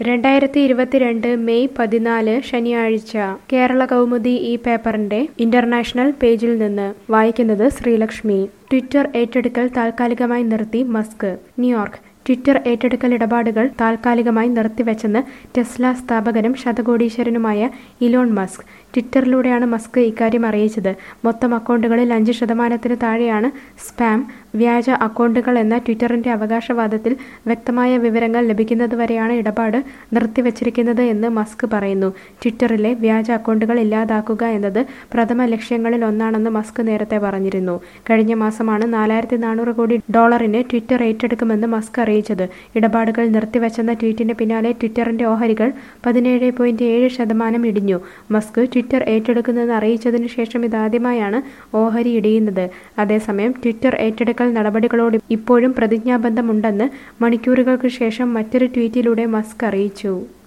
രണ്ടായിരത്തി ഇരുപത്തിരണ്ട് മെയ് പതിനാല് ശനിയാഴ്ച കേരള കൗമുദി ഈ പേപ്പറിന്റെ ഇന്റർനാഷണൽ പേജിൽ നിന്ന് വായിക്കുന്നത് ശ്രീലക്ഷ്മി ട്വിറ്റർ ഏറ്റെടുക്കൽ താൽക്കാലികമായി നിർത്തി മസ്ക് ന്യൂയോർക്ക് ട്വിറ്റർ ഏറ്റെടുക്കൽ ഇടപാടുകൾ താൽക്കാലികമായി നിർത്തിവെച്ചെന്ന് ടെസ്ല സ്ഥാപകനും ശതകോടീശ്വരനുമായ ഇലോൺ മസ്ക് ട്വിറ്ററിലൂടെയാണ് മസ്ക് ഇക്കാര്യം അറിയിച്ചത് മൊത്തം അക്കൗണ്ടുകളിൽ അഞ്ച് ശതമാനത്തിന് താഴെയാണ് സ്പാം വ്യാജ അക്കൗണ്ടുകൾ എന്ന ട്വിറ്ററിന്റെ അവകാശവാദത്തിൽ വ്യക്തമായ വിവരങ്ങൾ ലഭിക്കുന്നതുവരെയാണ് ഇടപാട് നിർത്തിവച്ചിരിക്കുന്നത് എന്ന് മസ്ക് പറയുന്നു ട്വിറ്ററിലെ വ്യാജ അക്കൗണ്ടുകൾ ഇല്ലാതാക്കുക എന്നത് പ്രഥമ ലക്ഷ്യങ്ങളിൽ ഒന്നാണെന്ന് മസ്ക് നേരത്തെ പറഞ്ഞിരുന്നു കഴിഞ്ഞ മാസമാണ് നാലായിരത്തി നാനൂറ് കോടി ഡോളറിന് ട്വിറ്റർ ഏറ്റെടുക്കുമെന്ന് മസ്ക് അറിയിച്ചത് ഇടപാടുകൾ നിർത്തിവെച്ചെന്ന ട്വീറ്റിന് പിന്നാലെ ട്വിറ്ററിന്റെ ഓഹരികൾ പതിനേഴ് പോയിന്റ് ഏഴ് ശതമാനം ഇടിഞ്ഞു മസ്ക് ട്വിറ്റർ ഏറ്റെടുക്കുന്നെന്ന് അറിയിച്ചതിനു ശേഷം ഇതാദ്യമായാണ് ഓഹരി ഇടിയുന്നത് അതേസമയം ട്വിറ്റർ ഏറ്റെടുക്കൽ നടപടികളോട് ഇപ്പോഴും പ്രതിജ്ഞാബദ്ധമുണ്ടെന്ന് മണിക്കൂറുകൾക്ക് ശേഷം മറ്റൊരു ട്വീറ്റിലൂടെ മസ്ക് അറിയിച്ചു